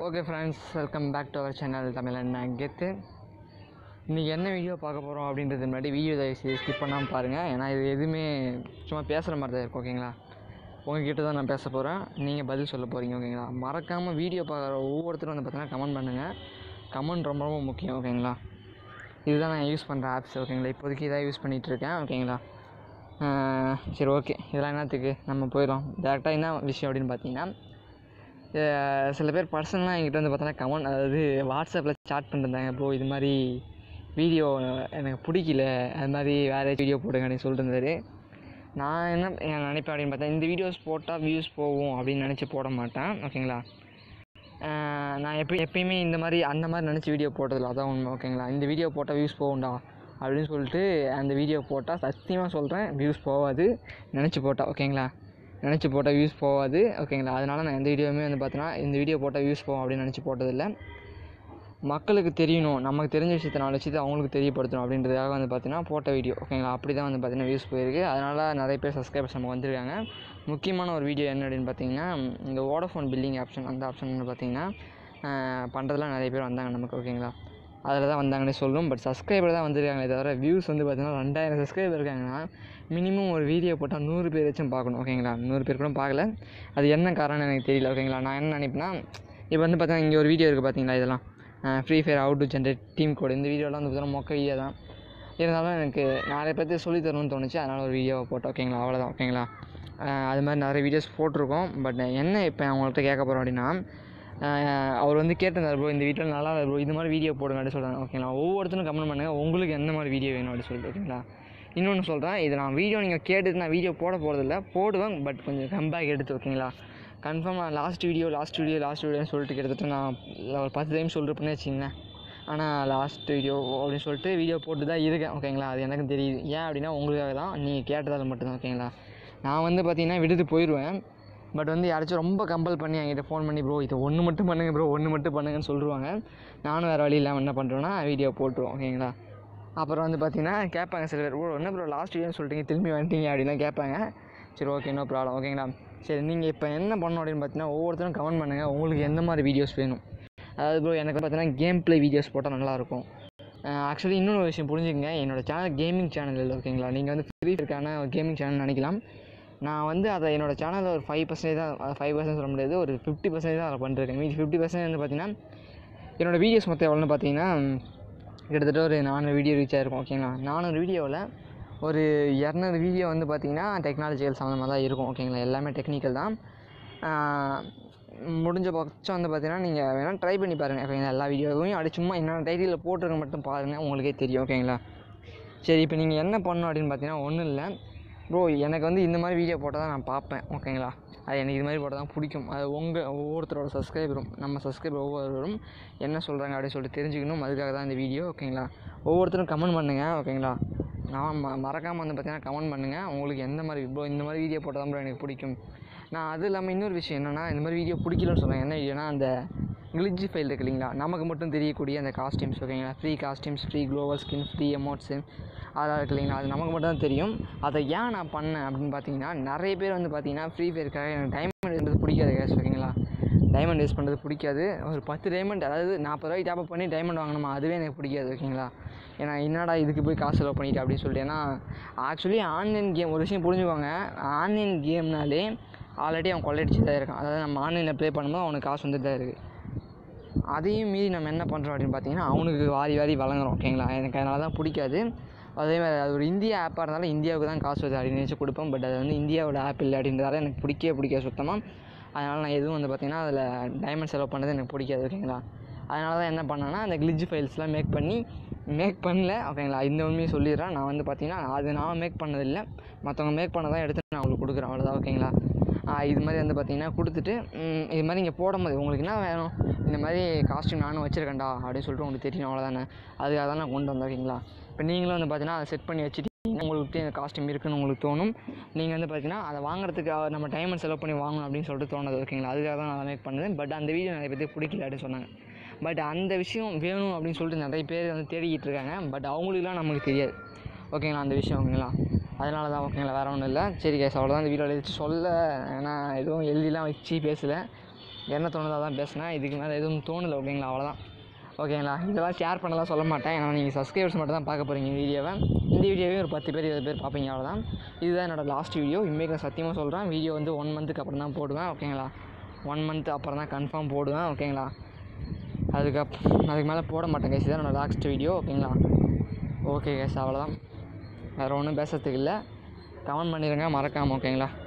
okay friends welcome back to our channel Tamil Annan Gethu இன்றைக்கி என்ன video பார்க்க போகிறோம் அப்படின்றது முன்னாடி வீடியோ தயவு செய்து ஸ்கிப் பண்ணாமல் பாருங்கள் ஏன்னா இது எதுவுமே சும்மா பேசுகிற மாதிரி தான் இருக்கும் ஓகேங்களா உங்ககிட்ட தான் நான் பேச போகிறேன் நீங்கள் பதில் சொல்ல போகிறீங்க ஓகேங்களா மறக்காமல் வீடியோ பார்க்குற ஒவ்வொருத்தரும் வந்து பார்த்தீங்கன்னா கமெண்ட் பண்ணுங்கள் கமெண்ட் ரொம்ப ரொம்ப முக்கியம் ஓகேங்களா இதுதான் நான் யூஸ் பண்ணுற ஆப்ஸ் ஓகேங்களா இப்போதைக்கு இதான் யூஸ் பண்ணிகிட்ருக்கேன் ஓகேங்களா ஆஹ் சரி ஓகே இதெல்லாம் என்னத்துக்கு நம்ம போயிடலாம் டேரெக்டாக என்ன விஷயம் அப்படின்னு பார்த்தீங்கன்னா அஹ் சில பேர் பர்சனலாக என்கிட்ட வந்து பார்த்தோன்னா கமெண்ட் அதாவது வாட்ஸ்அப்பில் சாட் பண்ணிருந்தாங்க ப்ரோ இது மாதிரி வீடியோ எனக்கு பிடிக்கல அது மாதிரி வேறு ஏதாச்சும் வீடியோ போடுங்க அப்படின்னு சொல்லிட்டு இருந்தாரு நான் என்ன நான் நினைப்பேன் அப்படின்னு பார்த்தா இந்த வீடியோஸ் போட்டால் வியூஸ் போகும் அப்படின்னு நினச்சி போட மாட்டேன் ஓகேங்களா அஹ் நான் எப்போ எப்பயுமே இந்த மாதிரி அந்த மாதிரி நினச்சி வீடியோ போட்டதில்ல அதான் உண்மை ஓகேங்களா இந்த வீடியோ போட்டால் வியூஸ் போகும்டா அப்படின்னு சொல்லிட்டு அந்த வீடியோ போட்டால் சத்தியமாக சொல்கிறேன் வியூஸ் போகாது நினச்சி போட்டால் ஓகேங்களா நினச்சி போட்டால் வியூஸ் போகாது ஓகேங்களா அதனால் நான் எந்த வீடியோவுமே வந்து பார்த்தீங்கன்னா இந்த வீடியோ போட்டால் வியூஸ் போகும் அப்படின்னு நினச்சி போட்டதில்லை மக்களுக்கு தெரியணும் நமக்கு தெரிஞ்ச விஷயத்த நாலு விஷயத்தை அவங்களுக்கு தெரியப்படுத்தணும் அப்படின்றதுக்காக வந்து பார்த்தீங்கன்னா போட்ட வீடியோ ஓகேங்களா அப்படி தான் வந்து பார்த்தீங்கன்னா வியூஸ் போயிருக்கு அதனால் நிறைய பேர் சப்ஸ்கிரைபர்ஸ் நம்ம வந்திருக்காங்க முக்கியமான ஒரு வீடியோ என்ன அப்படின்னு பார்த்தீங்கன்னா இந்த வோடஃபோன் பில்லிங் ஆப்ஷன் அந்த ஆப்ஷன் வந்து பார்த்தீங்கன்னா பண்ணுறதுலாம் நிறைய பேர் வந்தாங்க நமக்கு ஓகேங்களா அதில் தான் வந்தாங்கன்னே சொல்லும் பட் சப்ஸ்கிரைபர் தான் வந்திருக்காங்களே தவிர வியூஸ் வந்து பார்த்தீங்கன்னா ரெண்டாயிரம் சப்ஸ்கிரைபர் இருக்காங்கன்னா மினிமம் ஒரு வீடியோ போட்டால் நூறு பேர் வச்சும் பார்க்கணும் ஓகேங்களா நூறு பேர் கூட பார்க்கல அது என்ன காரணம்னு எனக்கு தெரியல ஓகேங்களா நான் என்ன நினைப்பேன்னா இப்போ வந்து பார்த்தீங்கன்னா இங்கே ஒரு வீடியோ இருக்குது பார்த்தீங்களா இதெல்லாம் free fire out to generate team code இந்த வீடியோலாம் வந்து பார்த்தீங்கன்னா மொக்க வீடியோ தான் இருந்தாலும் எனக்கு நிறைய பேர்த்து சொல்லித் தரணும்னு தோணுச்சு அதனால் ஒரு வீடியோவை போட்டேன் ஓகேங்களா அவ்வளோதான் ஓகேங்களா அஹ் அது மாதிரி நிறைய வீடியோஸ் போட்டிருக்கோம் பட் என்ன இப்போ அவங்கள்ட்ட கேட்க போகிறோம் அப்படின்னா அஹ் அவர் வந்து கேட்டிருந்தார் ப்ரோ இந்த வீட்டில் நல்லா இல்லை ப்ரோ இது மாதிரி வீடியோ போடுங்க அப்படின்னு சொல்கிறாங்க ஓகேங்களா ஒவ்வொருத்தரும் கமெண்ட் பண்ணுங்கள் உங்களுக்கு எந்த மாதிரி வீடியோ வேணும் அப்படின்னு சொல்லிட்டு ஓகேங்களா இன்னொன்று சொல்கிறேன் இது நான் வீடியோ நீங்கள் கேட்டுட்டு நான் வீடியோ போட போகிறதில்ல போடுவேன் பட் கொஞ்சம் கம்பேக் எடுத்து ஓகேங்களா கன்ஃபார்ம் நான் last video last video last வீடியோன்னு சொல்லிட்டு கிட்டத்தட்ட நான் ஒரு பத்து டைம் சொல்லிருப்பேன்னு வச்சிங்களேன் ஆனால் லாஸ்ட் வீடியோ அப்படின்னு சொல்லிட்டு வீடியோ போட்டு தான் இருக்கேன் ஓகேங்களா அது எனக்கு தெரியுது ஏன் அப்படின்னா உங்களுக்காக தான் நீங்கள் கேட்டதால் மட்டும்தான் ஓகேங்களா நான் வந்து பார்த்தீங்கன்னா விடுத்து போயிடுவேன் பட் வந்து யாராச்சும் ரொம்ப கம்பல் பண்ணி என்கிட்ட ஃபோன் பண்ணி ப்ரோ இது ஒன்று மட்டும் பண்ணுங்க ப்ரோ ஒன்று மட்டும் பண்ணுங்கன்னு சொல்லிடுவாங்க நானும் வேறு வழி இல்லாமல் என்ன பண்ணுறேன்னா வீடியோ போட்டுருவோம் ஓகேங்களா அப்புறம் வந்து பார்த்தீங்கன்னா கேட்பாங்க சில பேர் ப்ரோ என்ன ப்ரோ லாஸ்ட் வீடியோன்னு சொல்லிட்டீங்க திரும்பி வந்துட்டீங்க அப்படின்லாம் கேட்பாங்க சரி ஓகே நோ ப்ராப்ளம் ஓகேங்களா சரி நீங்கள் இப்போ என்ன பண்ணணும் அப்படின்னு பார்த்தீங்கன்னா ஒவ்வொருத்தரும் கமெண்ட் பண்ணுங்கள் உங்களுக்கு எந்த மாதிரி வீடியோஸ் வேணும் அதாவது ப்ரோ எனக்கு பார்த்தீங்கன்னா கேம் ப்ளே வீடியோஸ் போட்டால் நல்லாயிருக்கும் ஆக்சுவலி இன்னொரு விஷயம் புரிஞ்சுக்கங்க என்னோடய சேனல் கேமிங் சேனல் இல்லை ஓகேங்களா நீங்கள் வந்து ஃப்ரீ இருக்கான ஒரு கேமிங் சேனல் நினைக்கலாம் நான் வந்து அதை என்னோடய சேனலில் ஒரு ஃபைவ் பர்சன்டேஜ் தான் ஃபைவ் பர்சன்ட் சொல்ல முடியாது ஒரு ஃபிஃப்டி பர்சன்டேஜ் தான் அதை பண்ணிருக்கேன் மீதி ஃபிஃப்டி பர்சன்ட் வந்து பார்த்தீங்கன்னா என்னோடய வீடியோஸ் மொத்தம் எவ்வளோன்னு பார்த்தீங்கன்னா கிட்டத்தட்ட ஒரு நானூறு வீடியோ ரீச் ஆகிருக்கும் ஓகேங்களா நானூறு வீடியோவில் ஒரு இரநூறு வீடியோ வந்து பார்த்திங்கன்னா டெக்னாலஜிக்கல் சம்மந்தமாக தான் இருக்கும் ஓகேங்களா எல்லாமே டெக்னிக்கல் தான் ஆஹ் முடிஞ்ச பட்சம் வந்து பார்த்தீங்கன்னா நீங்கள் வேணால் ட்ரை பண்ணி பாருங்கள் ஓகேங்களா எல்லா வீடியோவையும் அப்படி சும்மா என்னென்ன டைட்டிலில் போட்டிருக்க மட்டும் பாருங்கள் உங்களுக்கே தெரியும் ஓகேங்களா சரி இப்போ நீங்கள் என்ன பண்ணணும் அப்படின்னு பார்த்தீங்கன்னா ஒன்றும் இல்லை ப்ரோ எனக்கு வந்து இந்த மாதிரி வீடியோ போட்டால் தான் நான் பார்ப்பேன் ஓகேங்களா அது எனக்கு இது மாதிரி போட்டால் தான் பிடிக்கும் அது உங்கள் ஒவ்வொருத்தரோட சப்ஸ்கிரைபரும் நம்ம சப்ஸ்கிரைபர் ஒவ்வொருவரும் என்ன சொல்கிறாங்க அப்படின்னு சொல்லிட்டு தெரிஞ்சுக்கணும் அதுக்காக தான் இந்த வீடியோ ஓகேங்களா ஒவ்வொருத்தரும் கமெண்ட் பண்ணுங்கள் ஓகேங்களா நான் ம மறக்காமல் வந்து பார்த்தீங்கன்னா கமெண்ட் பண்ணுங்கள் உங்களுக்கு எந்த மாதிரி ப்ரோ இந்த மாதிரி வீடியோ போட்டால் தான் ப்ரோ எனக்கு பிடிக்கும் நான் அது இல்லாமல் இன்னொரு விஷயம் என்னென்னா இந்த மாதிரி வீடியோ பிடிக்கலன்னு சொல்கிறேன் என்ன வீடியோனா அந்த கிளிஜ் ஃபைல் இருக்கு இல்லைங்களா நமக்கு மட்டும் தெரியக்கூடிய அந்த காஸ்டியூம்ஸ் ஓகேங்களா free costumes free gloo wall skin free amounts அதெல்லாம் இருக்கு இல்லைங்களா அது நமக்கு மட்டும் தான் தெரியும் அதை ஏன் நான் பண்ணேன் அப்படின்னு பார்த்தீங்கன்னா நிறைய பேர் வந்து பார்த்தீங்கன்னா ஃப்ரீ ஃபயருக்காக எனக்கு டைமண்ட் பண்ணுறது பிடிக்காது கேஸ் ஓகேங்களா டைமண்ட் வேஸ்ட் பண்ணுறது பிடிக்காது ஒரு பத்து டைமண்ட் அதாவது நாற்பது ரூபாய்க்கு டாப் பண்ணி டைமண்ட் வாங்கணுமா அதுவே எனக்கு பிடிக்காது ஓகேங்களா ஏன்னா என்னடா இதுக்கு போய் காசு செலவு பண்ணிட்டு அப்படின்னு சொல்லிட்டு ஏன்னா ஆக்சுவலி ஆன்லைன் கேம் ஒரு விஷயம் புரிஞ்சுக்கோங்க ஆன்லைன் கேம்னாலே ஆல்ரெடி அவன் கொள்ளையடிச்சு தான் இருக்கான் அதாவது நம்ம ஆன்லைனில் ப்ளே பண்ணும்போது அவனுக்கு காசு வந்துட்டு தான் இருக்குது அதையும் மீறி நம்ம என்ன பண்ணுறோம் அப்படின்னு பார்த்தீங்கன்னா அவனுக்கு வாரி வாரி வழங்குறோம் ஓகேங்களா எனக்கு அதனால தான் பிடிக்காது அதே மாதிரி அது ஒரு இந்தியா ஆப்பாக இருந்தாலும் இந்தியாவுக்கு தான் காசு வருது அப்படின்னு நினச்சி கொடுப்பேன் பட் அது வந்து இந்தியாவோட ஆப் இல்லை அப்படின்றதால எனக்கு பிடிக்கவே பிடிக்காது சுத்தமாக அதனால் நான் எதுவும் வந்து பார்த்திங்கன்னா அதில் டைமண்ட் செலவு பண்ணது எனக்கு பிடிக்காது ஓகேங்களா அதனால தான் என்ன பண்ணேன்னா அந்த கிளிஜ் ஃபைல்ஸ்லாம் மேக் பண்ணி மேக் பண்ணல ஓகேங்களா இந்த உண்மையை சொல்லிடுறேன் நான் வந்து பார்த்தீங்கன்னா அது நான் மேக் பண்ணதில்லை மற்றவங்க மேக் பண்ணதான் எடுத்து நான் அவங்களுக்கு கொடுக்குறேன் அவ்வளோதான் ஓகேங்களா ஆஹ் இது மாதிரி வந்து பார்த்தீங்கன்னா கொடுத்துட்டு ம், இது மாதிரி நீங்கள் போடும்போது உங்களுக்கு என்ன வேணும் இந்த மாதிரி காஸ்டியூம் நானும் வச்சுருக்கேன்டா அப்படின்னு சொல்லிட்டு உங்களுக்கு தெரியும் அவ்வளோதானே அதுக்காக தான் நான் கொண்டு வந்தேன் ஓகேங்களா இப்போ நீங்களும் வந்து பார்த்தீங்கன்னா அதை செட் பண்ணி வச்சுட்டு உங்களுக்கு இந்த காஸ்டியூம் இருக்குன்னு உங்களுக்கு தோணும் நீங்கள் வந்து பார்த்தீங்கன்னா அதை வாங்குறதுக்கு அஹ், நம்ம டைம் செலவு பண்ணி வாங்கணும் அப்படின்னு சொல்லிட்டு தோணுது ஓகேங்களா அதுக்காக தான் நான் மேக் பண்ணது பட் அந்த வீடியோ நிறைய பேருக்கு பிடிக்கல அப்படின்னு சொன்னாங்க பட் அந்த விஷயம் வேணும் அப்படின்னு சொல்லிட்டு நிறைய பேர் வந்து தேடிக்கிட்டு இருக்காங்க பட் அவங்களுக்குலாம் நமக்கு தெரியாது ஓகேங்களா அந்த விஷயம் ஓகேங்களா அதனால தான் ஓகேங்களா வேறு ஒன்றும் இல்லை சரி கேஸ் அவ்வளோதான் இந்த வீடியோவில் வச்சு சொல்ல ஏன்னா எதுவும் எழுதிலாம் வச்சு பேசலை என்ன தோணுதோ அதான் பேசினேன் இதுக்கு மேலே எதுவும் தோணலை ஓகேங்களா அவ்வளோதான் ஓகேங்களா இதெல்லாம் ஷேர் பண்ணலாம் சொல்ல மாட்டேன் ஏன்னா நீங்கள் சப்ஸ்கிரைபர்ஸ் மட்டும் தான் பார்க்க போகிறீங்க வீடியோவை இந்த வீடியோவே ஒரு பத்து பேர் இருபது பேர் பார்ப்பீங்க அவ்வளோதான் இதுதான் என்னோடய லாஸ்ட் வீடியோ இன்றைக்கி நான் சத்தியமாக சொல்கிறேன் வீடியோ வந்து ஒன் மந்த்துக்கு அப்புறம் தான் போடுவேன் ஓகேங்களா ஒன் மந்த் அப்புறம் தான் கன்ஃபார்ம் போடுவேன் ஓகேங்களா அதுக்கப் அதுக்கு மேலே போட மாட்டேன் கைஸ் இதான் என்னோடய லாஸ்ட் வீடியோ ஓகேங்களா ஓகே கைஸ் அவ்வளோதான் வேறு ஒன்றும் பேசுறதுக்கு இல்லை கமெண்ட் பண்ணிடுங்க மறக்காமல் ஓகேங்களா